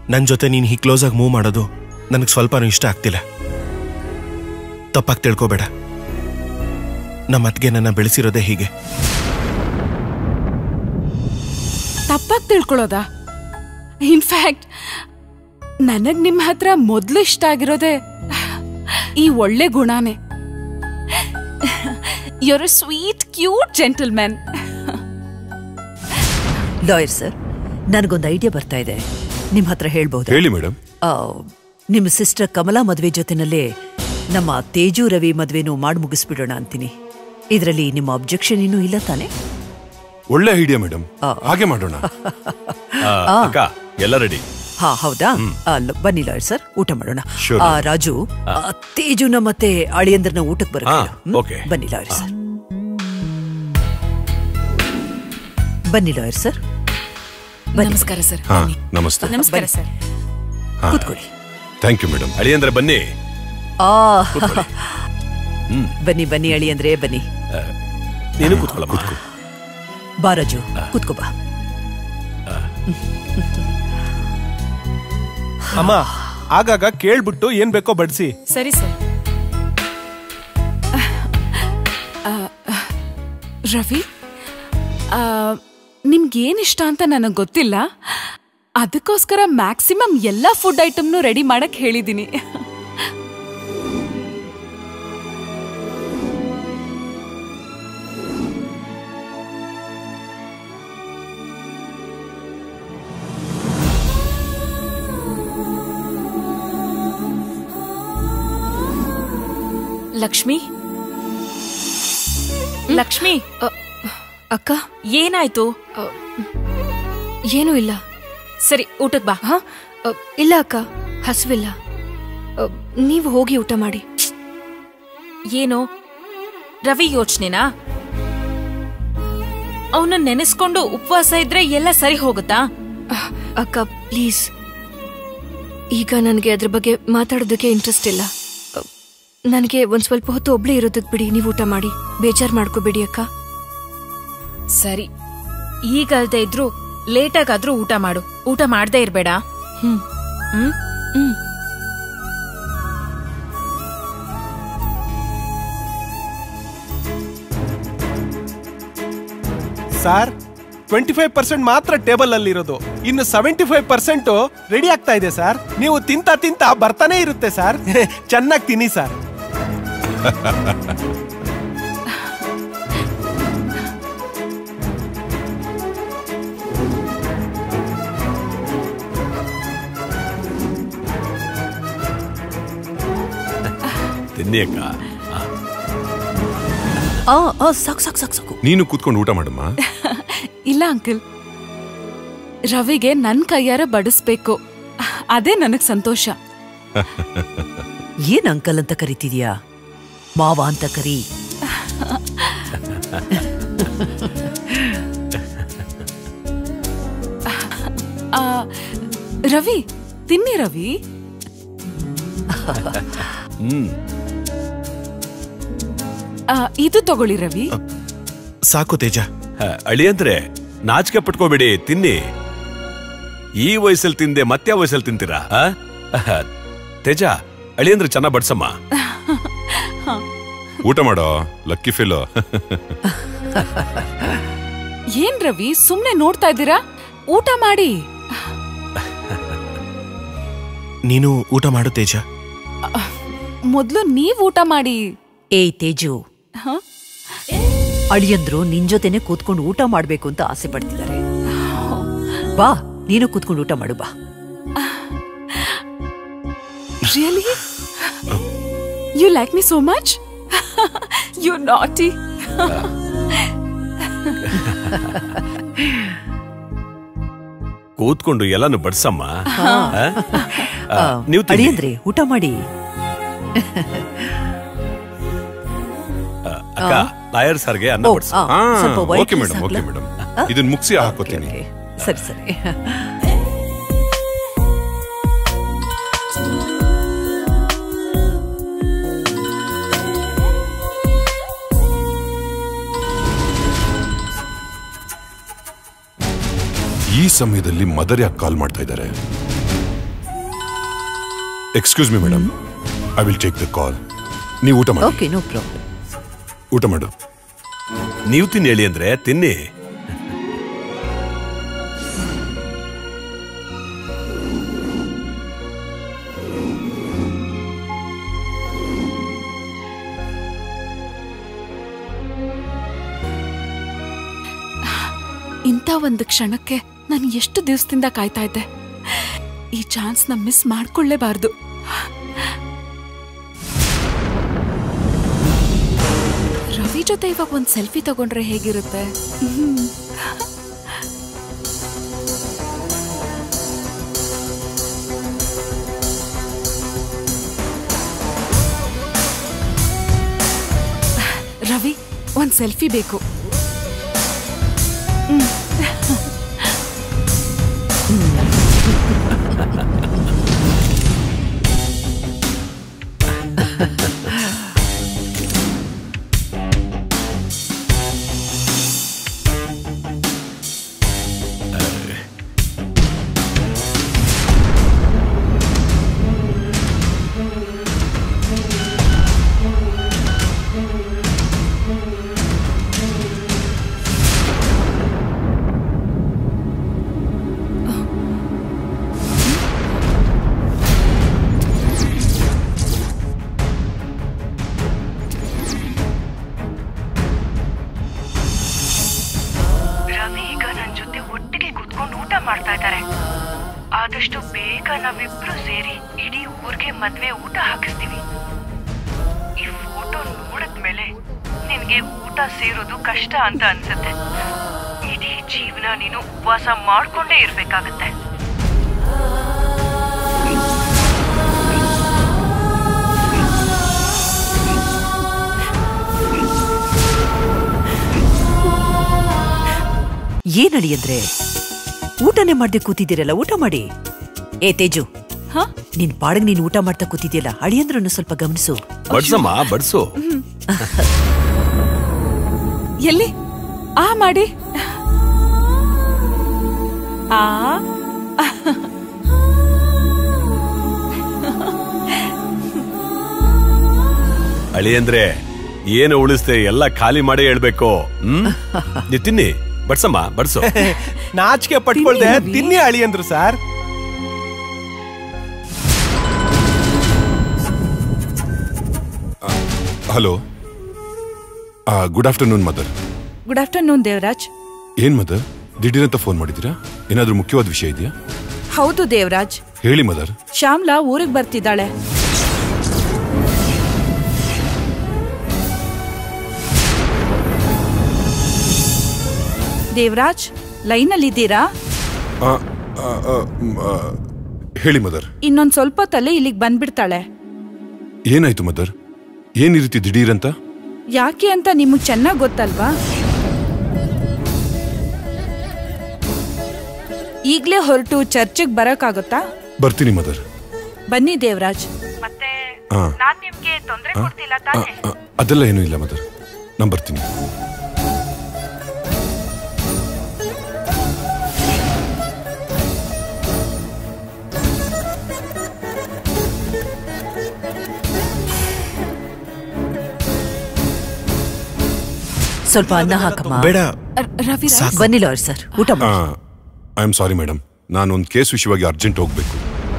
ನನ್ನ ಜೊತೆ ನೀನು ಹೀಗೆ ಕ್ಲೋಸಾಗಿ ಮೂವ್ ಮಾಡೋದು ನನಗೆ ಸ್ವಲ್ಪನೂ ಇಷ್ಟ ಆಗ್ತಿಲ್ಲ ತಪ್ಪಾಗಿ ತಿಳ್ಕೊಬೇಡ ನಮ್ಮ ಅತ್ತಿಗೆ ನನ್ನ ಬೆಳೆಸಿರೋದೇ ಹೀಗೆ ತಪ್ಪಾಗಿ ತಿಳ್ಕೊಳ್ಳೋದಾ ಇನ್ಫ್ಯಾಕ್ಟ್ ನನಗ್ ನಿಮ್ಮ ಹತ್ರ ಮೊದ್ಲು ಇಷ್ಟ ಆಗಿರೋದೇ ಈ ಒಳ್ಳೆ ಗುಣನೇ you're a sweet cute gentleman lawyer sir ನನಗೊಂದು ಐಡಿಯಾ ಬರ್ತಾ ಇದೆ ನಿಮ್ಮ ಹತ್ರ ಹೇಳ್ಬಹುದಾ ಹೇಳಿ ಮೇಡಮ್ ಆ, ನಿಮ್ಮ ಸಿಸ್ಟರ್ ಕಮಲಾ ಮದುವೆ ಜೊತೆನಲ್ಲೇ ನಮ್ಮ ತೇಜು ರವಿ ಮದುವೆನೂ ಮಾಡಿ ಮುಗಿಸ್ಬಿಡೋಣ ಅಂತೀನಿ ಇದರಲ್ಲಿ ನಿಮ್ಮ ಅಬ್ಜೆಕ್ಷನ್ ಇನ್ನೂ ಇಲ್ಲ ತಾನೆ ಒಳ್ಳೆ ಐಡಿಯಾ ಮೇಡಮ್ ಹಾಗೆ ಮಾಡೋಣ ಅಕ್ಕ ಎಲ್ಲ ರೆಡಿ ಹಾ ಹೌದಾ ಆ, ಲ- ಬನ್ನಿ ಲಾಯರ್ ಸರ್ ಊಟ ಮಾಡೋಣ Sure. ಆ, ರಾಜು ಆ, ತೇಜುನ ಮತ್ತೆ ಅಳಿಯಂದ್ರನ ಊಟಕ್ಕೆ ಹಾ, ಬರುತ್ತೆ okay. ಬನ್ನಿ ಲಾಯರ್ ಸರ್ ಬನ್ನಿ ಲಾಯರ್ ಸರ್ ಬನ್ನಿ ನಮಸ್ಕಾರ ಸರ್ ಹಾ ನಮಸ್ತೆ ನಮಸ್ಕಾರ ಸರ್ ಕೂತ್ಕೊಳ್ಳಿ ಥ್ಯಾಂಕ್ ಯು ಮೇಡಮ್ ಅಳಿಯಂದ್ರೆ ಬನ್ನಿ ಆ ಕೂತ್ಕೊಳ್ಳಿ. ಬನ್ನಿ ಬನ್ನಿ ಅಳಿ ಅಂದ್ರೆ ಬನ್ನಿ ನೀನು ಕೂತ್ಕೊಳ್ಳಮ್ಮ ಬಾ ರಾಜು ಕೂತ್ಕೋ ಬಾ ಅಮ್ಮ ಆಗಾಗ ಕೇಳ್ಬಿಟ್ಟು ಏನ್ ಬೇಕೋ ಬಡಿಸಿ ಸರಿ ಸರ್ ರವಿ ಆ, ನಿಮ್ಗೇನ್ ಇಷ್ಟ ಅಂತ ನನಗೆ ಗೊತ್ತಿಲ್ಲ ಅದಕ್ಕೋಸ್ಕರ ಮ್ಯಾಕ್ಸಿಮಮ್ ಎಲ್ಲ ಫುಡ್ ಐಟಮ್ನು ರೆಡಿ ಮಾಡಕ್ ಹೇಳಿದ್ದೀನಿ ಲಕ್ಷ್ಮಿ ಲಕ್ಷ್ಮಿ ಅಕ್ಕ ಏನಾಯ್ತು ಏನೂ ಇಲ್ಲ ಸರಿ ಊಟಕ್ ಬಾ ಹ ಅ, ಇಲ್ಲ ಅಕ್ಕ ಹಸುವಿಲ್ಲ ಅ, ನೀವು ಹೋಗಿ ಊಟ ಮಾಡಿ ಏನು ರವಿ ಯೋಚನೆನಾ ಅವನ ನೆನೆಸ್ಕೊಂಡು ಉಪವಾಸ ಇದ್ರೆ ಎಲ್ಲ ಸರಿ ಹೋಗುತ್ತಾ ಅಹ್, ಅಕ್ಕ ಪ್ಲೀಸ್ ಈಗ ನನಗೆ ಅದ್ರ ಬಗ್ಗೆ ಮಾತಾಡೋದಕ್ಕೆ ಇಂಟ್ರೆಸ್ಟ್ ಇಲ್ಲ ನನಗೆ ಒಂದ್ ಸ್ವಲ್ಪ ಹೊತ್ತು ಒಬ್ಳೇ ಇರೋದಕ್ಕೆ ಬಿಡಿ ನೀವು ಊಟ ಮಾಡಿ ಬೇಜಾರ್ ಮಾಡ್ಕೋಬೇಡಿ ಅಕ್ಕ ಸರಿ ಈಗಲ್ದೇ ಇದ್ರು ಲೇಟಾಗಾದ್ರೂ ಊಟ ಮಾಡು ಊಟ ಮಾಡ್ದೇ ಇರ್ಬೇಡ ಹ್ಮ್ ಹ್ಮ್ ಹ್ಮ್ ಸರ್ ಟ್ವೆಂಟಿ ಫೈವ್ ಪರ್ಸೆಂಟ್ ಮಾತ್ರ ಟೇಬಲ್ ಅಲ್ಲಿ ಇರೋದು ಇನ್ನು ಸೆವೆಂಟಿ ಫೈವ್ ಪರ್ಸೆಂಟ್ ರೆಡಿ ಆಗ್ತಾ ಇದೆ ಸರ್ ನೀವು ತಿಂತ ತಿಂತ ಬರ್ತಾನೆ ಇರುತ್ತೆ ಸರ್ ಚೆನ್ನಾಗಿ ತಿನ್ನಿ ಸರ್ ತಿನ್ನಿ ಅಕ್ಕ ಆ, ಆ ಆ ಸಾಕು ಸಾಕು ಸಾಕು ಸಾಕು ನೀನು ಕೂತ್ಕೊಂಡು ಊಟ ಮಾಡಮ್ಮ ಇಲ್ಲ ಅಂಕಲ್ ರವಿಗೆ ನನ್ ಕೈಯಾರ ಬಡಿಸ್ಬೇಕು ಅದೇ ನನಗ್ ಸಂತೋಷ ಏನ್ ಅಂಕಲ್ ಅಂತ ಕರಿತಿದ್ಯಾ ಮಾವ ಅಂತ ಕರಿ ಆ, ರವಿ ತಿನ್ನಿ ರವಿ ಹ್ಮ್ ಆ, ಇದು ತಗೊಳ್ಳಿ ರವಿ ಸಾಕು ತೇಜ ಹ, ಅಳಿಯಂದ್ರೆ ನಾಚಿಕೆ ಪಟ್ಕೋಬೇಡಿ ತಿನ್ನಿ ಈ ವಯಸ್ಸಲ್ಲಿ ತಿಂದೆ ಮತ್ತೆ ಯಾವ ವಯಸ್ಸಲ್ಲಿ ತಿಂತೀರಾ ಆ? ಅಹ, ತೇಜ ಅಳಿಯಂದ್ರೆ ಚೆನ್ನಾಗ್ ಬಡ್ಸಮ್ಮ ಊಟ ಮಾಡೋ ಲಕ್ಕಿ ಫೀಲು ಏನ್ ರವಿ ಸುಮ್ನೆ ನೋಡ್ತಾ ಇದ್ದೀರಾ ಊಟ ಮಾಡಿ ನೀನು ಊಟ ಮಾಡು ತೇಜ ಮೊದ್ಲು ನೀವ್ ಊಟ ಮಾಡಿ ಏಯ್ ತೇಜು ಹ? ಅಳಿಯಂದ್ರು ನಿನ್ ಜೊತೆನೆ ಕೂತ್ಕೊಂಡು ಊಟ ಮಾಡ್ಬೇಕು ಅಂತ ಆಸೆ ಪಡ್ತಿದ್ದಾರೆ ಬಾ ನೀನು ಕೂತ್ಕೊಂಡು ಊಟ ಮಾಡು ಬಾ really you like me so much you naughty ಕೂತ್ಕೊಂಡು ಎಲ್ಲಾನು ಬಡ್ಸಮ್ಮ ಆ? ಆ, ಆ, ನೀವು ತಿನ್ನಿ. ಅಳಿಯಂದ್ರೆ ಊಟ ಮಾಡಿ ಅಕ್ಕ ಲಾಯರ್ ಸರ್ಗೆ ಅನ್ನ ಓ, ಬಡ್ಸು ಆ, ಸ್ವಲ್ಪ white okay rice madam okay ಹಾಕ್ಲಾ? ಮೇಡಮ್ ಆ? ಇದನ್ನ ಮುಗಿಸಿ ಹಾಕೋತೀನಿ ಓಕೆ, ಸರಿ ಸರಿ ಈ ಸಮಯದಲ್ಲಿ ಮದರ್ ಯಾಕೆ ಕಾಲ್ ಮಾಡ್ತಾ ಇದ್ದಾರೆ excuse me madam I will take the call ನೀವು ಊಟ ಮಾಡಿ ಓಕೆ ನೋ ಪ್ರಾಬ್ಲಮ್ ಊಟ ಮಾಡು ನೀವು ತಿನ್ನಿ ಹೇಳಿ ಅಂದ್ರೆ ತಿನ್ನಿ ಇಂಥ ಒಂದು ಕ್ಷಣಕ್ಕೆ ನಾನು ಎಷ್ಟು ದಿವಸದಿಂದ ಕಾಯ್ತಾ ಇದ್ದೆ ಈ ಚಾನ್ಸ್ನ ಮಿಸ್ ಮಾಡ್ಕೊಳ್ಳೇಬಾರ್ದು ರವಿ ಜೊತೆ ಇವಾಗ ಒಂದು ಸೆಲ್ಫಿ ತಗೊಂಡ್ರೆ ಹೇಗಿರುತ್ತೆ ಹ್ಮ್. ರವಿ ಒಂದ್ ಸೆಲ್ಫಿ ಬೇಕು ರವಿ ಈಗ ನನ್ ಜೊತೆ ಒಟ್ಟಿಗೆ ಕುತ್ಕೊಂಡು ಊಟ ಮಾಡ್ತಾ ಇದ್ದಾರೆ ಆದಷ್ಟು ಬೇಗ ನಾವಿಬ್ರು ಸೇರಿ ಇಡೀ ಊರ್ಗೆ ಮದ್ವೆ ಊಟ ಹಾಕಿಸ್ತೀವಿ ಈ ಫೋಟೋ ನೋಡಿದ್ಮೇಲೆ ನಿನ್ಗೆ ಊಟ ಸೇರೋದು ಕಷ್ಟ ಅಂತ ಅನ್ಸುತ್ತೆ ಇಡೀ ಜೀವನ ನೀನು ಉಪವಾಸ ಮಾಡ್ಕೊಂಡೇ ಇರ್ಬೇಕಾಗತ್ತೆ ಏನಳಿ ಅಂದ್ರೆ ಊಟನೇ ಮಾಡ್ದೆ ಕೂತಿದ್ದೀರಲ್ಲ ಊಟ ಮಾಡಿ ಏ ತೇಜು ಹಾ ನಿನ್ ಪಾಡಗ್ ನೀನ್ ಊಟ ಮಾಡ್ತಾ ಕೂತಿದ್ಯಲ್ಲ ಅಳಿಯಂದ್ರನ್ನು ಸ್ವಲ್ಪ ಗಮನಿಸು ಬಡ್ಸಮ್ಮ ಬಡ್ಸು ಎಲ್ಲಿ ಆ ಮಾಡಿ ಆ ಅಳಿ ಅಂದ್ರೆ ಏನು ಉಳಿಸ್ತೆ ಎಲ್ಲ ಖಾಲಿ ಮಾಡೇ ಹೇಳ್ಬೇಕು ಹ್ಮ್ ನೀ ತಿನ್ನಿ ಬಡ್ಸಮ್ಮ ಬಡ್ಸು ನಾಚಿಕೆ ಪಟ್ಕೊಳ್ದೆ ತಿನ್ನಿ ರವಿ. ತಿನ್ನಿ ಅಳಿ ಅಂದ್ರು sir hello good afternoon mother good afternoon Devaraj ಏನ್ ಮದರ್ ದಿಢೀರಂತ ಫೋನ್ ಮಾಡಿದ್ದೀರಾ ಏನಾದ್ರೂ ಮುಖ್ಯವಾದ ವಿಷಯ ಇದೆಯಾ ಹೌದು ದೇವರಾಜ್ ಹೇಳಿ ಮದರ್ ಶ್ಯಾಮ್ಲಾ ಊರಿಗೆ ಬರ್ತಿದ್ದಾಳೆ ದೇವರಾಜ್ ಲೈನಲ್ಲಿದ್ದೀರಾ ಆ, ಆ, ಆ, ಮ್, ಆ, ಹೇಳಿ ಮದರ್ ಇನ್ನೊಂದ್ ಸ್ವಲ್ಪ ತಲೆ ಇಲ್ಲಿಗೆ ಬಂದ್ಬಿಡ್ತಾಳೆ ಏನಾಯ್ತು ಮದರ್ ಏನ್ ಈ ರೀತಿ ದಿಢೀರಂತ ಯಾಕೆ ಅಂತ ನಿಮಗೆ ಚೆನ್ನಾಗಿ ಗೊತ್ತಲ್ವಾ ಈಗ್ಲೇ ಹೊರಟು ಚರ್ಚಿಗೆ ಬರಕ್ಕಾಗುತ್ತಾ ಬರ್ತೀನಿ ಮದರ್ ಬನ್ನಿ ದೇವರಾಜ್ ಮತ್ತೆ ಆ, ನಾನ್ ನಿಮ್ಗೆ ತೊಂದ್ರೆ ಆ, ಕೊಡ್ತಿಲ್ಲ ಆ, ತಾನೇ ಆ, ಅದೆಲ್ಲ ಏನೂ ಇಲ್ಲ ಮದರ್ ನಾನು ಬರ್ತೀನಿ ಸ್ವಲ್ಪ ಅನ್ನ ಹಾಕಮ್ಮ ಬೇಡ ರ- ರವಿ ರೈಸ್? ಬನ್ನಿ ಲಾಯರ್ ಸರ್ ಊಟ ಮಾಡಿ ಐ ಆಮ್ ಸಾರಿ ಮೇಡಮ್ ನಾನು ಒಂದು ಕೇಸ್ ವಿಷಯವಾಗಿ ಅರ್ಜೆಂಟ್ ಹೋಗ್ಬೇಕು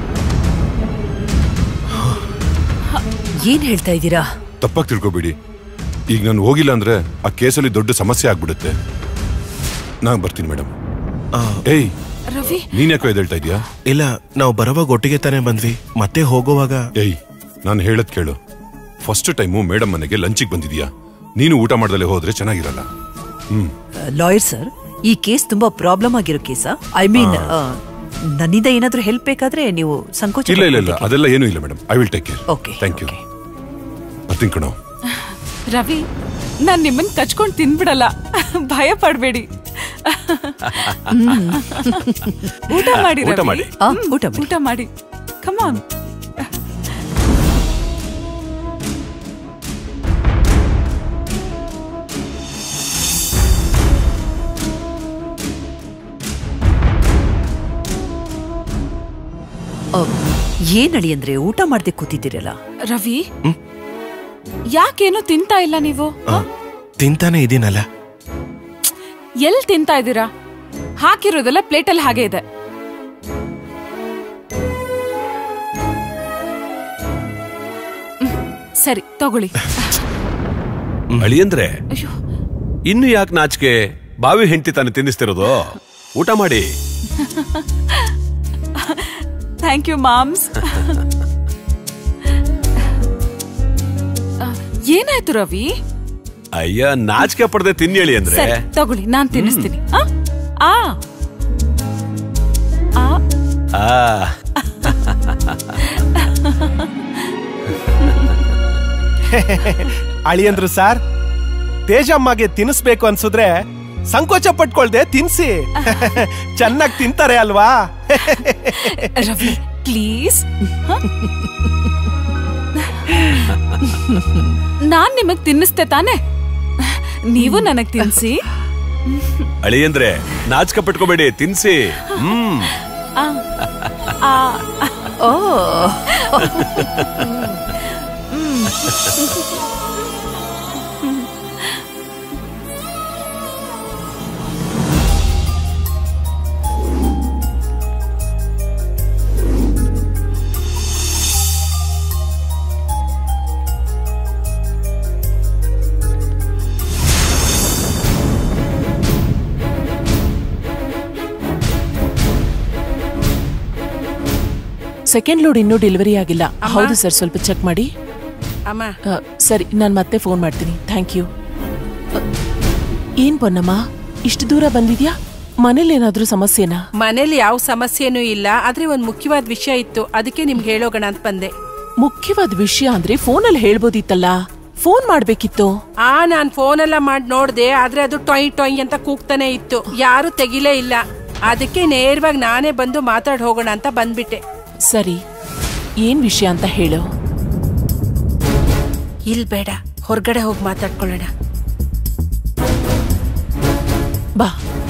ಏನ್ ಹೇಳ್ತಾ ಇದ್ದೀರಾ ತಪ್ಪಾಗಿ ತಿಳ್ಕೊಬೇಡಿ ಈಗ ನಾನು ಹೋಗಿಲ್ಲ ಅಂದ್ರೆ ಆ ಕೇಸಲ್ಲಿ ದೊಡ್ಡ ಸಮಸ್ಯೆ ಆಗ್ಬಿಡುತ್ತೆ ನಾನು ಬರ್ತೀನಿ ಮೇಡಮ್ ಏಯ್ ರವಿ ನೀನ್ ಯಾಕೋ ಎದ್ದೇಳ್ತಾ ಇದೀಯಾ ಇಲ್ಲ ನಾವು ಬರೋವಾಗ ಒಟ್ಟಿಗೆ ತಾನೇ ಬಂದ್ವಿ ಮತ್ತೆ ಹೋಗೋವಾಗ ಏಯ್ ನಾನು ಹೇಳದ್ ಕೇಳು ಫಸ್ಟ್ ಟೈಮು ಮೇಡಮ್ ಮನೆಗೆ ಲಂಚಿಗೆ ಬಂದಿದ್ಯಾ ನೀನು ಊಟ ಮಾಡ್ದಲ್ಲೇ ಹೋದ್ರೆ ಚೆನ್ನಾಗಿರಲ್ಲ ಹ್ಮ್ ಲಾಯರ್ ಸರ್ ಈ ಕೇಸ್ ತುಂಬಾ ಪ್ರಾಬ್ಲಮ್ ಆಗಿರೋ ಕೇಸಾ ಐ ಮೀನ್ ನನ್ನಿಂದ ಏನಾದ್ರೂ ಹೆಲ್ಪ್ ಬೇಕಾದ್ರೆ ನೀವು ಸಂಕೋಚ ಇಲ್ಲ ಇಲ್ಲ ಇಲ್ಲ ಪಡ್ಬೇಡಿ. ಅದೆಲ್ಲ ಏನೂ ಇಲ್ಲ madam I will take care Okay, thank you okay. ಬರ್ತೀನಿ ಕಣೋ ರವಿ ನಾನ್ ನಿಮ್ಮನ್ ಕಚ್ಕೊಂಡ್ ತಿನ್ಬಿಡಲ್ಲ ಭಯ ಪಡ್ಬೇಡಿ ಊಟ ಮಾಡಿ ಊಟ ರವಿ. ಮಾಡಿ. ಆ, ಹ್ಮ್, ಊಟ ಮಾಡಿ. ಊಟ ಮಾಡಿ ಕಮಾನ್ ಆ, ಏನ್ ಅಳಿಯಂದ್ರೆ ಊಟ ಮಾಡ್ದೆ ಕೂತಿದ್ದೀರಲ್ಲ ರವಿ ಯಾಕೇನು ತಿಂತಾ ಇಲ್ಲ ನೀವು ಆ, ತಿಂತಾನೆ ಇದೀನಲ್ಲ ಎಲ್ ತಿಂತಾ ಇದ್ದೀರಾ ಹಾಕಿರೋದೆಲ್ಲ ಪ್ಲೇಟಲ್ಲಿ ಹಾಗೆ ಇದೆ ಹ್ಮ್, ಸರಿ ತಗೊಳ್ಳಿ ಅಳಿಯಂದ್ರೆ ಅಯ್ಯೋ ಇನ್ನು ಯಾಕೆ ನಾಚಿಕೆ ಬಾವಿ ಹೆಂಡತಿ ತಾನೆ ತಿನ್ನಿಸ್ತಿರೋದು ಊಟ ಮಾಡಿ ಥ್ಯಾಂಕ್ ಯು ಮಾಮ್ಸ್ ಏನಾಯ್ತು ರವಿ ಅಯ್ಯ ನಾಚಿಕೆ ಪಡೆದೆ ತಿನ್ನಿ ಹೇಳಿ ಅಂದ್ರೆ ಸರಿ ತಗೊಳ್ಳಿ ನಾನ್ ತಿನ್ನಿಸ್ತೀನಿ ಆ? ಆ ಆ ಆ ಅಳಿಯಂದ್ರು ಸಾರ್ ತೇಜಮ್ಮಗೆ ತಿನ್ನಿಸ್ಬೇಕು ಅನ್ಸಿದ್ರೆ ಸಂಕೋಚ ಪಟ್ಕೊಳ್ದೆ ತಿನ್ಸಿ ಚೆನ್ನಾಗಿ ತಿಂತಾರೆ ಅಲ್ವಾ ರವಿ ಪ್ಲೀಸ್ ನಾನ್ ನಿಮಗ್ ತಿನ್ನಿಸ್ತೆ ತಾನೆ ನೀವು ನನಗ್ ತಿನ್ಸಿ ಅಳಿಯಂದ್ರೆ ನಾಚಿಕೆ ಪಟ್ಕೋಬೇಡಿ ತಿನ್ಸಿ ಹ್ಮ್ ಆ, ಆ, ಓ ಸೆಕೆಂಡ್ ಲೋಡ್ ಇನ್ನೂ ಡೆಲಿವರಿ ಆಗಿಲ್ಲ ಹೌದು ಸರ್ ಸ್ವಲ್ಪ ಚೆಕ್ ಮಾಡಿ ಅಮ್ಮ ಆ, ಸರಿ ನಾನು ಮತ್ತೆ ಫೋನ್ ಮಾಡ್ತೀನಿ ಥ್ಯಾಂಕ್ ಯು ಏನ್ ಪೊನ್ನಮ್ಮ ಇಷ್ಟು ದೂರ ಬಂದಿದ್ಯಾ ಮನೇಲಿ ಏನಾದ್ರೂ ಸಮಸ್ಯೆನಾ ಮನೇಲಿ ಯಾವ ಸಮಸ್ಯೆನೂ ಇಲ್ಲ ಆದ್ರೆ ಒಂದ್ ಮುಖ್ಯವಾದ ವಿಷಯ ಇತ್ತು ಅದಕ್ಕೆ ನಿಮ್ಗೆ ಹೇಳೋಗೋಣ ಅಂತ ಬಂದೆ ಮುಖ್ಯವಾದ ವಿಷಯ ಅಂದ್ರೆ ಫೋನಲ್ಲಿ ಹೇಳ್ಬೋದಿತ್ತಲ್ಲ ಫೋನ್ ಮಾಡ್ಬೇಕಿತ್ತು ಆ ನಾನ್ ಫೋನ್ ಎಲ್ಲ ಮಾಡಿ ನೋಡ್ದೆ ಆದ್ರೆ ಅದು ಟೊಯ್ ಟೊಯ್ ಅಂತ ಕೂಗ್ತಾನೆ ಇತ್ತು ಯಾರು ತೆಗಿಲೇ ಇಲ್ಲ ಅದಕ್ಕೆ ನೇರವಾಗಿ ನಾನೇ ಬಂದು ಮಾತಾಡ್ ಹೋಗೋಣ ಅಂತ ಬಂದ್ಬಿಟ್ಟೆ ಸರಿ ಏನ್ ವಿಷಯ ಅಂತ ಹೇಳು ಇಲ್ ಬೇಡ ಹೊರಗಡೆ ಹೋಗಿ ಮಾತಾಡ್ಕೊಳ್ಳೋಣ ಬಾ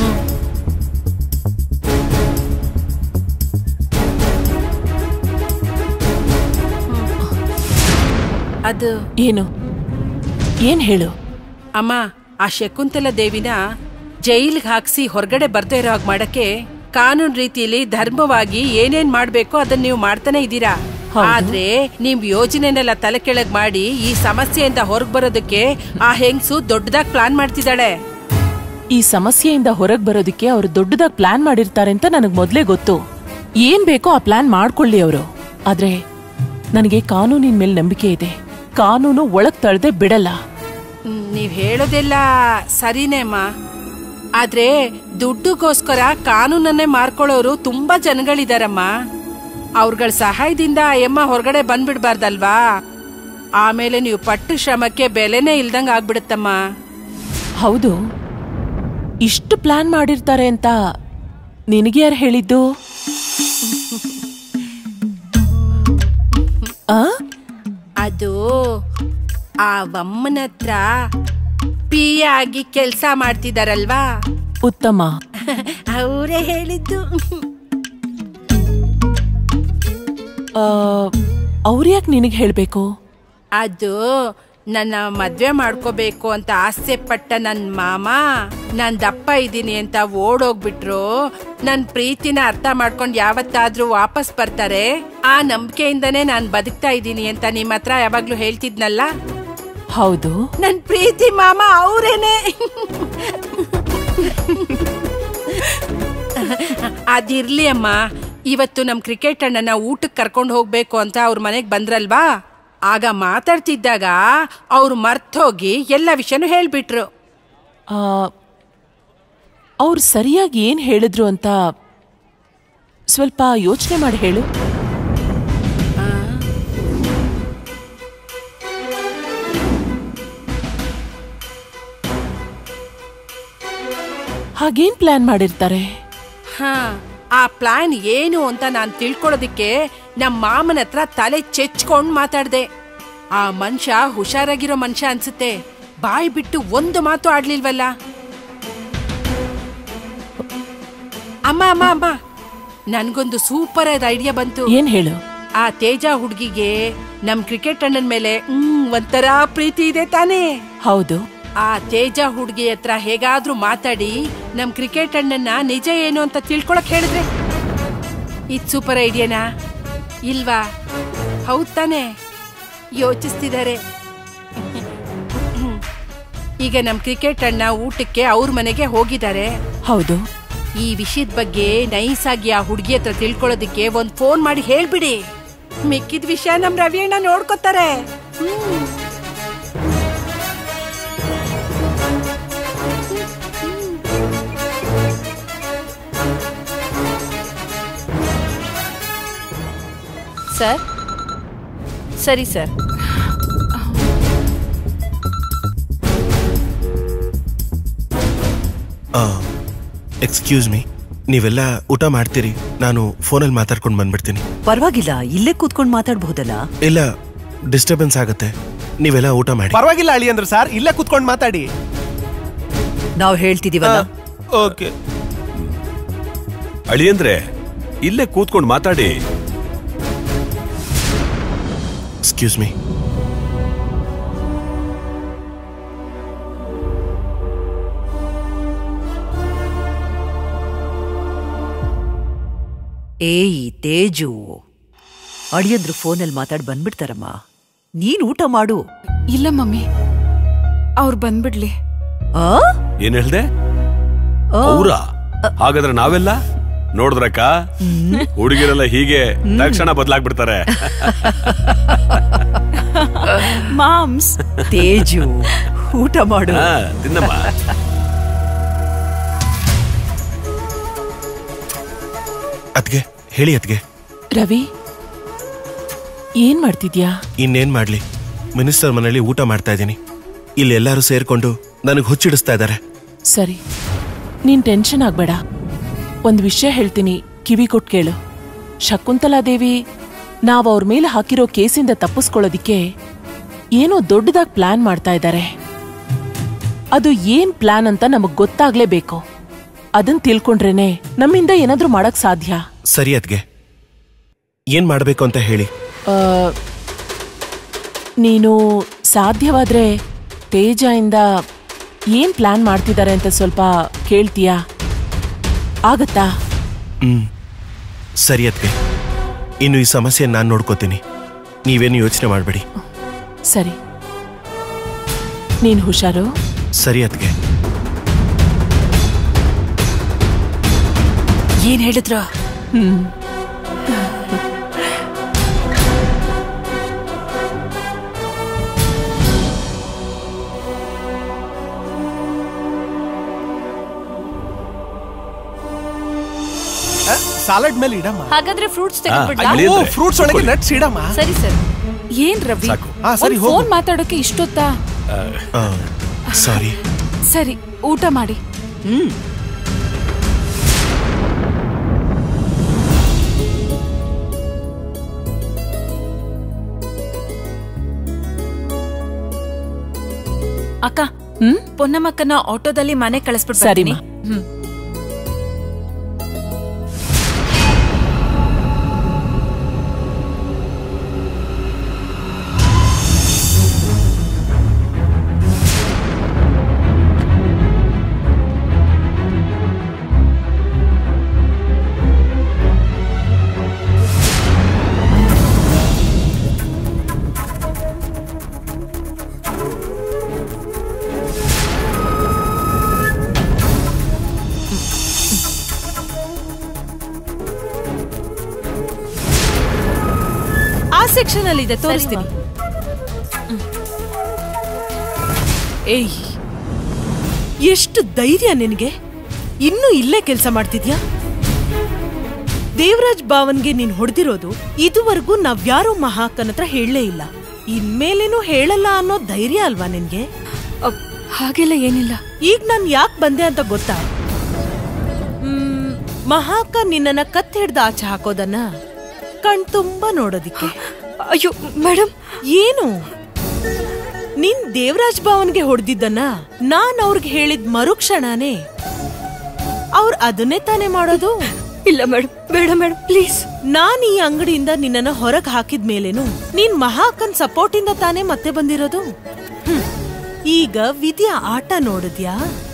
ಅದು ಏನು ಏನ್ ಹೇಳು ಅಮ್ಮ ಆ ಶಕುಂತಲ ದೇವಿನ ಜೈಲ್ಗೆ ಹಾಕ್ಸಿ ಹೊರಗಡೆ ಬರ್ದೇ ಇರೋ ಹಾಗೆ ಮಾಡಕ್ಕೆ ಕಾನೂನ್ ರೀತಿಯಲ್ಲಿ ಧರ್ಮವಾಗಿ ಏನೇನ್ ಮಾಡ್ಬೇಕೋ ಅದನ್ನ ನೀವು ಮಾಡ್ತಾನೆ ಇದ್ದೀರಾ ಆದ್ರೆ ನೀವ್ ಯೋಜನೆನೆಲ್ಲ ತಲೆ ಕೆಳಗ್ ಮಾಡಿ ಈ ಸಮಸ್ಯೆಯಿಂದ ಹೊರಗ್ ಬರೋದಕ್ಕೆ ಆ ಹೆಂಗ್ಸು ದೊಡ್ಡದಾಗಿ ಪ್ಲಾನ್ ಮಾಡ್ತಿದ್ದಾಳೆ ಈ ಸಮಸ್ಯೆಯಿಂದ ಹೊರಗ್ ಬರೋದಕ್ಕೆ ಅವ್ರು ದೊಡ್ಡದಾಗಿ ಪ್ಲಾನ್ ಮಾಡಿರ್ತಾರೆ ಅಂತ ನನಗ್ ಮೊದ್ಲೇ ಗೊತ್ತು ಏನ್ ಬೇಕೋ ಆ ಪ್ಲಾನ್ ಮಾಡ್ಕೊಳ್ಳಿ ಅವರು ಆದ್ರೆ ನನಗೆ ಕಾನೂನಿನ ಮೇಲೆ ನಂಬಿಕೆ ಇದೆ ಕಾನೂನು ಒಳಗ್ ತಳ್ದೆ ಬಿಡಲ್ಲ ಹ್ಮ್, ನೀವ್ ಹೇಳೋದೆಲ್ಲ ಸರಿನೇ ಅಮ್ಮ ಆದ್ರೆ ದುಡ್ಡುಗೋಸ್ಕರ ಕಾನೂನನ್ನೇ ಮಾರ್ಕೊಳ್ಳೋರು ತುಂಬಾ ಜನಗಳಿದಾರಮ್ಮ ಅವ್ರಗಳ ಸಹಾಯದಿಂದ ಆ ಎಮ್ಮ ಹೊರಗಡೆ ಬಂದ್ಬಿಡ್ಬಾರ್ದಲ್ವಾ ಆಮೇಲೆ ನೀವು ಪಟ್ಟು ಶ್ರಮಕ್ಕೆ ಬೆಲೆನೇ ಇಲ್ದಂಗ್ ಆಗ್ಬಿಡುತ್ತಮ್ಮ ಹೌದು ಇಷ್ಟು ಪ್ಲಾನ್ ಮಾಡಿರ್ತಾರೆ ಅಂತ ನಿನಗೆ ಯಾರು ಹೇಳಿದ್ದು ಆ ಅದು ಆ ವಮ್ಮನ ಹತ್ರ ಪಿ ಆಗಿ ಕೆಲ್ಸ ಮಾಡ್ತಿದಾರಲ್ವಾ ಉತ್ತಮ ಅವರೇ ಹೇಳಿದ್ದು ಅವ್ರು ಯಾಕೆ ನಿನಗೆ ಹೇಳ್ಬೇಕು ಅದು ನನ್ನ ಮದ್ವೆ ಮಾಡ್ಕೋಬೇಕು ಅಂತ ಆಸೆ ಪಟ್ಟ ನನ್ ಮಾಮ ನಾನ್ ದಪ್ಪ ಇದ್ದೀನಿ ಅಂತ ಓಡೋಗ್ಬಿಟ್ರು ನನ್ ಪ್ರೀತಿನ ಅರ್ಥ ಮಾಡ್ಕೊಂಡ್ ಯಾವತ್ತಾದ್ರೂ ವಾಪಸ್ ಬರ್ತಾರೆ ಆ ನಂಬಿಕೆಯಿಂದನೇ ನಾನ್ ಬದುಕ್ತಾ ಇದ್ದೀನಿ ಅಂತ ನಿಮ್ ಹತ್ರ ಯಾವಾಗ್ಲೂ ಹೇಳ್ತಿದ್ನಲ್ಲ ಹೌದು ನನ್ ಪ್ರೀತಿ ಮಾಮ ಅವರೇನೆ ಅದಿರ್ಲಿ ಅಮ್ಮ ಇವತ್ತು ನಮ್ ಕ್ರಿಕೆಟ್ ಅಣ್ಣನ ಊಟಕ್ಕೆ ಕರ್ಕೊಂಡು ಹೋಗ್ಬೇಕು ಅಂತ ಅವ್ರ ಮನೆಗ್ ಬಂದ್ರಲ್ವಾ ಆಗ ಮಾತಾಡ್ತಿದ್ದಾಗ ಅವ್ರು ಮರ್ತೋಗಿ ಎಲ್ಲ ವಿಷಯನೂ ಹೇಳ್ಬಿಟ್ರು ಅವ್ರು ಸರಿಯಾಗಿ ಏನ್ ಹೇಳಿದ್ರು ಅಂತ ಸ್ವಲ್ಪ ಯೋಚನೆ ಮಾಡಿ ಹೇಳು ಹಾಗೇನ್ ಪ್ಲಾನ್ ಮಾಡಿರ್ತಾರೆ ಹಾ ಆ ಪ್ಲಾನ್ ಏನು ಅಂತ ನಾನ್ ತಿಳ್ಕೊಳ್ಳೋದಿಕ್ಕೆ ನಮ್ ಮಾಮನ ಹತ್ರ ತಲೆ ಚೆಚ್ಕೊಂಡ್ ಮಾತಾಡ್ದೆ ಆ ಮನುಷ್ಯ ಹುಷಾರಾಗಿರೋ ಮನುಷ್ಯ ಅನ್ಸುತ್ತೆ ಬಾಯಿ ಬಿಟ್ಟು ಒಂದು ಮಾತು ಆಡ್ಲಿಲ್ವಲ್ಲ ಅಮ್ಮ ಅಮ್ಮ ಅಮ್ಮ ನನ್ಗೊಂದು ಸೂಪರ್ ಆದ ಐಡಿಯಾ ಬಂತು ಏನ್ ಹೇಳು ಆ ತೇಜ ಹುಡ್ಗಿಗೆ ನಮ್ ಕ್ರಿಕೆಟ್ ಅಣ್ಣನ್ ಮೇಲೆ ಹ್ಮ್ ಒಂಥರ ಪ್ರೀತಿ ಇದೆ ತಾನೇ ಹೌದು ಆ ತೇಜ ಹುಡ್ಗಿ ಹತ್ರ ಹೇಗಾದ್ರೂ ಮಾತಾಡಿ ನಮ್ ಕ್ರಿಕೆಟ್ ಅಣ್ಣನ್ನ ನಿಜ ಏನು ಅಂತ ತಿಳ್ಕೊಳಕ್ ಹೇಳಿದ್ರೆ ಇದ್ ಸೂಪರ್ ಐಡಿಯಾನಾ ಇಲ್ವಾ ಹೌದ್ ತಾನೇ ಯೋಚಿಸ್ತಿದ್ದಾರೆ ಈಗ ನಮ್ ಕ್ರಿಕೆಟ್ ಅಣ್ಣ ಊಟಕ್ಕೆ ಅವ್ರ ಮನೆಗೆ ಹೋಗಿದ್ದಾರೆ ಹೌದು ಈ ವಿಷಯದ ಬಗ್ಗೆ ನೈಸ್ ಆಗಿ ಆ ಹುಡುಗಿ ಹತ್ರ ತಿಳ್ಕೊಳ್ಳೋದಕ್ಕೆ ಒಂದ್ ಫೋನ್ ಮಾಡಿ ಹೇಳ್ಬಿಡಿ ಮಿಕ್ಕಿದ ವಿಷಯ ನಮ್ ರವಿ ಅಣ್ಣ ನೋಡ್ಕೋತಾರೆ ಹ್ಮ್. ಸರ್ ಸರಿ ಸರ್ ಎಕ್ಸ್ಕ್ಯೂಸ್ ಮೀ ನೀವೆಲ್ಲ ಊಟ ಮಾಡ್ತೀರಿ ನಾನು ಫೋನಲ್ಲಿ ಮಾತಾಡ್ಕೊಂಡು ಬಂದ್ಬಿಡ್ತೀನಿ ಪರವಾಗಿಲ್ಲ ಇಲ್ಲೇ ಕೂತ್ಕೊಂಡು ಮಾತಾಡ್ಬಹುದಲ್ಲ ಇಲ್ಲ ಡಿಸ್ಟರ್ಬೆನ್ಸ್ ಆಗುತ್ತೆ ನೀವೆಲ್ಲ ಊಟ ಮಾಡಿ ಪರವಾಗಿಲ್ಲ ಅಳಿ ಅಂದ್ರೆ ಸರ್ ಇಲ್ಲೇ ಕುತ್ಕೊಂಡು ಮಾತಾಡಿ ನಾವು ಹೇಳ್ತಿದೀವಲ್ಲ ಓಕೆ ಅಳಿಯಂದ್ರೆ ಇಲ್ಲೇ ಕೂತ್ಕೊಂಡು ಮಾತಾಡಿ ಎಕ್ಸ್ಕ್ಯೂಸ್ ಮೀ ಏಯ್ ತೇಜು ಅಳಿಯಂದ್ರು ಫೋನಲ್ಲಿ ಮಾತಾಡ್ ಬಂದ್ಬಿಡ್ತಾರಮ್ಮ ನೀನ್ ಊಟ ಮಾಡು ಇಲ್ಲ ಮಮ್ಮಿ ಅವ್ರು ಬಂದ್ಬಿಡ್ಲಿ ಆ ಏನ್ ಹೇಳ್ದೆ ಆ, ಅವ್ರ ಹಾಗಾದ್ರೆ ನಾವೆಲ್ಲ ನೋಡಿದ್ರಕ್ಕ ಹುಡುಗಿರೆಲ್ಲ ಹೀಗೆ ತಕ್ಷಣ ಬದಲಾಗ್ಬಿಡ್ತಾರೆ ಮಾಮ್ಸ್ ತೇಜು ಊಟ ಮಾಡು ಹಾ, ತಿನ್ನಮ್ಮ ಅದ್ಗೆ ಹೇಳಿ ಅದ್ಗೆ ರವಿ ಏನ್ ಮಾಡ್ತಿದ್ಯಾ ಇನ್ನೇನ್ ಮಾಡ್ಲಿ ಮಿನಿಸ್ಟರ್ ಮನೇಲಿ ಊಟ ಮಾಡ್ತಾ ಇದ್ದೀನಿ ಇಲ್ಲಿ ಎಲ್ಲರೂ ಸೇರ್ಕೊಂಡು ನನಗೆ ಹುಚ್ಚಿಡಿಸ್ತಾ ಇದ್ದಾರೆ ಸರಿ ನೀನ್ ಟೆನ್ಷನ್ ಆಗ್ಬೇಡ ಒಂದ್ ವಿಷಯ ಹೇಳ್ತೀನಿ ಕಿವಿ ಕೊಟ್ ಕೇಳು ಶಕುಂತಲಾದೇವಿ ನಾವ್ ಅವ್ರ ಮೇಲೆ ಹಾಕಿರೋ ಕೇಸಿಂದ ತಪ್ಪಿಸ್ಕೊಳ್ಳೋದಿಕ್ಕೆ ಏನೋ ದೊಡ್ಡದಾಗಿ ಪ್ಲಾನ್ ಮಾಡ್ತಾ ಇದ್ದಾರೆ ಅದು ಏನ್ ಪ್ಲಾನ್ ಅಂತ ನಮಗ್ ಗೊತ್ತಾಗ್ಲೇಬೇಕು ಅದನ್ ತಿಳ್ಕೊಂಡ್ರೇನೆ ನಮ್ಮಿಂದ ಏನಾದ್ರೂ ಮಾಡಕ್ ಸಾಧ್ಯ ಸರಿ ಅದ್ಗೆ ಏನ್ ಮಾಡ್ಬೇಕು ಅಂತ ಹೇಳಿ ಆ, ನೀನು ಸಾಧ್ಯವಾದ್ರೆ ತೇಜ ಇಂದ ಏನ್ ಪ್ಲಾನ್ ಮಾಡ್ತಿದ್ದಾರೆ ಅಂತ ಸ್ವಲ್ಪ ಕೇಳ್ತೀಯಾ ಆಗತ್ತಾ ಹ್ಮ್ ಸರಿ ಅದ್ಗೆ ಇನ್ನು ಈ ಸಮಸ್ಯೆ ನಾನು ನೋಡ್ಕೋತೀನಿ ನೀವೇನು ಯೋಚನೆ ಮಾಡಬೇಡಿ ಸರಿ ನೀನ್ ಹುಷಾರು ಸರಿ ಅದ್ಗೆ ಏನ್ ಹೇಳಿದ್ರ ಹ್ಮ್ ಸಾಲಡ್ ಮೇಲೆ ಇಡಮ್ಮ ಹಾಗಾದ್ರೆ ಫ್ರೂಟ್ಸ್ ಅಯ್ಯೋ, ತೆಗೆದ್ಬಿಡ್ಲಾ ಅಳಿ ಅಂದ್ರೆ ಫ್ರೂಟ್ಸ್ ಒಳಗೆ ಕೂತ್ಕೊಳ್ಳಿ. ನಟ್ಸ್ ಇಡಮ್ಮ ಸರಿ ಸರ್ ಏನ್ ರವಿ ಸಾಕು. ಹಾ, ಸರಿ, ಹೋಗು. ಫೋನ್ ಮಾತಾಡೋಕೆ ಇಷ್ಟೊತ್ತಾ ಸಾರಿ ಸರಿ ಊಟ ಮಾಡಿ ಹ್ಮ್ ಅಕ್ಕ ಹ್ಮ್ ಪೊನ್ನಮ್ಮಕ್ಕನ ಆಟೋದಲ್ಲಿ ಮನೆ ಕಳಿಸ್ಬಿಟ್ಟು ಸರಿಮಾ. ಬರ್ತೀನಿ. ಹ್ಮ್ ಆ ಸೆಕ್ಷನ್ ಅಲ್ಲಿ ಇದೆ ತೋರಿಸ್ತೀನಿ ಏಯ್ ಎಷ್ಟು ಧೈರ್ಯ ನಿನಗೆ ಇನ್ನೂ ಇಲ್ಲೇ ಕೆಲಸ ಮಾಡ್ತಿದ್ಯಾ ದೇವರಾಜ್ ಬಾವನ್ಗೆ ನೀನ್ ಹೊಡೆದಿರೋದು ಇದುವರೆಗೂ ನಾವ್ಯಾರೋ ಮಹಾಕನ್ ಹತ್ರ ಹೇಳಲೇ ಇಲ್ಲ ಇನ್ಮೇಲೇನು ಹೇಳಲ್ಲ ಅನ್ನೋ ಧೈರ್ಯ ಅಲ್ವಾ ನಿನ್ಗೆ ಅಬ್, ಹಾಗೆಲ್ಲ ಏನಿಲ್ಲ ಈಗ ನಾನ್ ಯಾಕೆ ಬಂದೆ ಅಂತ ಗೊತ್ತಾ ಮ್, ಮಹಾಕ ನಿನ್ನನ್ನ ಕತ್ ಹಿಡ್ದು ಆಚೆ ಹಾಕೋದನ್ನ ಕಣ್ ತುಂಬಾ ನೋಡೋದಿಕ್ಕೆ ಅಯ್ಯೋ ಮೇಡಮ್ ಏನು ನೀನ್ ದೇವರಾಜ್ ಭವನ್ಗೆ ಹೊಡೆದಿದ್ದನ್ನ ನಾನ್ ಅವ್ರಿಗೆ ಹೇಳಿದ ಮರುಕ್ಷಣನೇ ಅವ್ರ್ ಅದನ್ನೇ ತಾನೇ ಮಾಡೋದು ಇಲ್ಲ ಮೇಡಮ್ ಬೇಡ ಮೇಡಮ್ ಪ್ಲೀಸ್ ನಾನ್ ಈ ಅಂಗಡಿಯಿಂದ ನಿನ್ನನ್ನ ಹೊರಗ್ ಹಾಕಿದ ಮೇಲೇನು ನೀನ್ ಮಹಾಕನ್ ಸಪೋರ್ಟ್ ಇಂದ ತಾನೇ ಮತ್ತೆ ಬಂದಿರೋದು ಹ್ಮ್. ಈಗ ವಿದ್ಯಾ ಆಟ ನೋಡಿದ್ಯಾ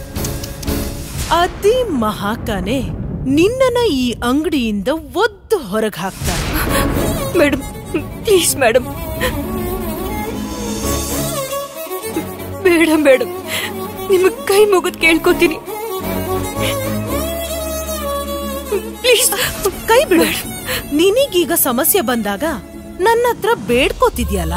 ಅದೇ ಮಹಾಕನೇ ನಿನ್ನನ್ನ ಈ ಅಂಗಡಿಯಿಂದ ಒದ್ದು ಹೊರಗ್ ಹಾಕ್ತಾರೆ ಮೇಡಮ್ ಪ್ಲೀಸ್ ಮೇಡಮ್ ಬೇಡ ಮೇಡಮ್ ನಿಮಗ್ ಕೈ ಮುಗಿದ್ ಕೇಳ್ಕೊತೀನಿ ಪ್ಲೀಸ್ ಕೈ ಬಿಡು ನಿನಗೀಗ ಸಮಸ್ಯೆ ಬಂದಾಗ ನನ್ನ ಹತ್ರ ಬೇಡ್ಕೋತಿದ್ಯಲ್ಲ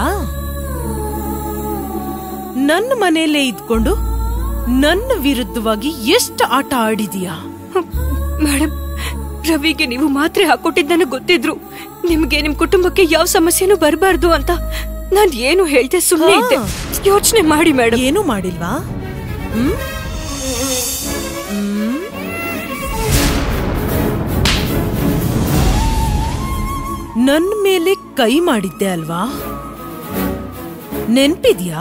ನನ್ನ ಮನೆಯಲ್ಲೇ ಇದ್ಕೊಂಡು ನನ್ನ ವಿರುದ್ಧವಾಗಿ ಎಷ್ಟು ಆಟ ಆಡಿದೀಯಾ ಮೇಡಮ್ ರವಿಗೆ ನೀವು ಮಾತ್ರೆ ಹಾಕೊಟ್ಟಿದ್ ನನಗೆ ಗೊತ್ತಿದ್ರು ನಿಮ್ಗೆ ನಿಮ್ ಕುಟುಂಬಕ್ಕೆ ಯಾವ ಸಮಸ್ಯೆನೂ ಬರಬಾರ್ದು ಅಂತ ನಾನ್ ಏನು ಹೇಳ್ದೆ ಸುಮ್ಮನೆ ಇದ್ದೆ ಯೋಚನೆ ಮಾಡಿ ಮೇಡಮ್ ಏನು ಮಾಡಿಲ್ವಾ ಹ್ಮ್? ಹ್ಮ್? ನನ್ ಮೇಲೆ ಕೈ ಮಾಡಿದ್ದೆ ಅಲ್ವಾ ನೆನ್ಪಿದ್ಯಾ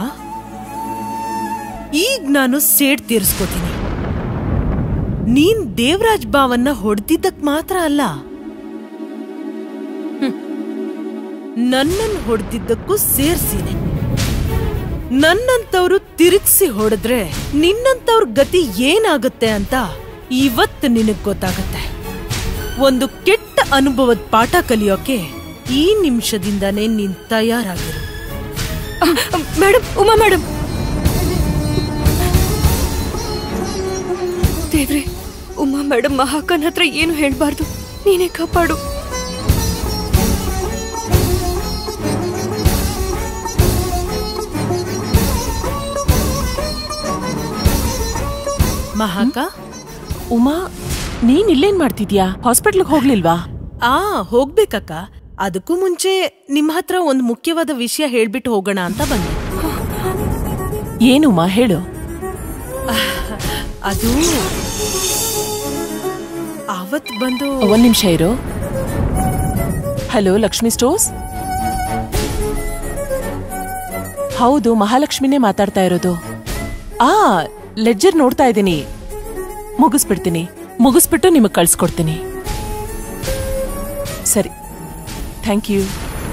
ಈಗ ನಾನು ಸೇಡ್ ತೀರಿಸ್ಕೋತೀನಿ ನೀನ್ ದೇವರಾಜ್ ಬಾವನ್ನ ಹೊಡೆದಿದ್ದಕ್ ಮಾತ್ರ ಅಲ್ಲ ನನ್ನನ್ನು ಹೊಡೆದಿದ್ದಕ್ಕೂ ಸೇರ್ಸಿದೆ ನನ್ನಂತವ್ರು ತಿರುಗಿಸಿ ಹೊಡೆದ್ರೆ ನಿನ್ನಂತವ್ರ ಗತಿ ಏನಾಗುತ್ತೆ ಅಂತ ಇವತ್ತು ನಿನಗ್ ಗೊತ್ತಾಗತ್ತೆ ಒಂದು ಕೆಟ್ಟ ಅನುಭವದ ಪಾಠ ಕಲಿಯೋಕೆ ಈ ನಿಮಿಷದಿಂದಾನೇ ನೀನ್ ತಯಾರಾಗಿರು ಮೇಡಮ್ ಉಮಾ ಮೇಡಮ್ ದೇವ್ರೆ ಉಮಾ ಮೇಡಮ್ ಮಹಾಕನ್ ಹತ್ರ ಏನು ಹೇಳ್ಬಾರ್ದು ನೀನೇ ಕಾಪಾಡು ಮಹಾಕ ಉಮಾ ನೀನ್ ಇಲ್ಲೇನ್ ಮಾಡ್ತಿದ್ಯಾ ಹಾಸ್ಪಿಟ್ಲ್ಗೆ ಹೋಗ್ಲಿಲ್ವಾ ಆ ಹೋಗ್ಬೇಕಕ್ಕ ಅದಕ್ಕೂ ಮುಂಚೆ ನಿಮ್ ಹತ್ರ ಒಂದ್ ಮುಖ್ಯವಾದ ವಿಷಯ ಹೇಳ್ಬಿಟ್ಟು ಹೋಗೋಣ ಅಂತ ಬಂದೆ ಏನು ಉಮಾ ಹೇಳು ಅದು ಅವತ್ ಬಂದು ಒಂದ್ ನಿಮಿಷ ಇರು ಹಲೋ ಲಕ್ಷ್ಮಿ ಸ್ಟೋರ್ಸ್ ಹೌದು ಮಹಾಲಕ್ಷ್ಮಿನೇ ಮಾತಾಡ್ತಾ ಇರೋದು ಆ ಲೆಜ್ಜರ್ ನೋಡ್ತಾ ಇದ್ದೀನಿ ಮುಗಿಸ್ಬಿಡ್ತೀನಿ ಮುಗಿಸ್ಬಿಟ್ಟು ನಿಮಗ್ ಕಳ್ಸ್ಕೊಡ್ತೀನಿ ಸರಿ ಥ್ಯಾಂಕ್ ಯು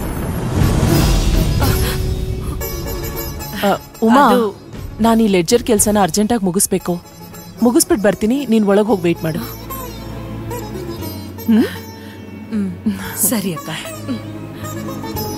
ಉಮಾ ಅದು- ನಾನು ಈ ಲೆಡ್ಜರ್ ಕೆಲ್ಸನ ಅರ್ಜೆಂಟಾಗಿ ಮುಗಿಸ್ಬೇಕು ಮುಗಿಸ್ಬಿಟ್ಟು ಬರ್ತೀನಿ ನೀನ್ ಒಳಗೆ ಹೋಗಿ ವೇಟ್ ಮಾಡು ಹ್ಮ್ ಸರಿ ಅಕ್ಕ